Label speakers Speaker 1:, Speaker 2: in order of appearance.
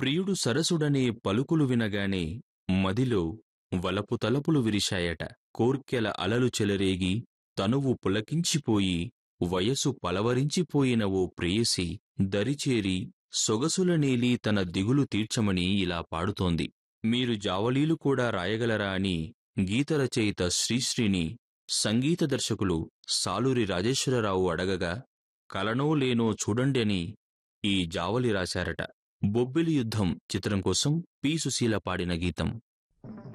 Speaker 1: ప్రియుడు సరసుడనే పలుకులు వినగానే మదిలో వలపు తలపులు విరిశాయట కోర్కెల అలలు చెలరేగి తనువు పులకించిపోయి వయసు పలవరించిపోయిన ఓ ప్రేయసి దరిచేరి సొగసుల నేలి తన దిగులు తీర్చమని ఇలా పాడుతోంది మీరు జావలీలు కూడా రాయగలరా అని గీత రచయిత శ్రీశ్రీని సంగీత దర్శకులు సాలూరి రాజేశ్వరరావు అడగగా కలనో లేనో చూడండి అని ఈ జావలి రాశారట బొబ్బిలి యుద్ధం చిత్రం కోసం పి సుశీల పాడిన గీతం